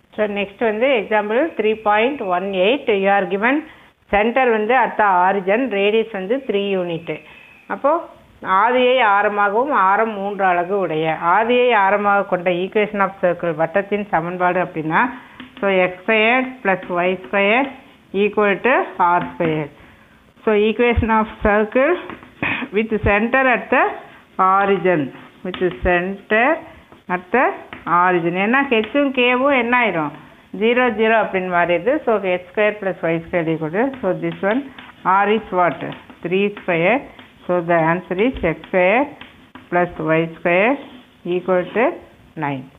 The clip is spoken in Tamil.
ஸோ நெக்ஸ்ட் வந்து example three point one eight you are given centre வந்து அட் ஆரிஜன் ரேடியஸ் வந்து த்ரீ யூனிட்டு அப்போது ஆதியை ஆரமாகவும் ஆரம் மூன்று அலகு உடைய ஆதியை ஆரமாக கொண்ட ஈக்குவேஷன் ஆஃப் சர்க்கிள் வட்டத்தின் சமன்பாடு அப்படின்னா so X square plus Y square equal to R square so equation of circle with centre at the origin with centre at the origin ஏன்னா ஹெச்சும் கேவும் என்ன ஆயிரும் ஜீரோ ஜீரோ அப்படின்னு மாறிடுது so H square plus Y square equal so this one R is what three square so the answer is X square plus Y square equal to nine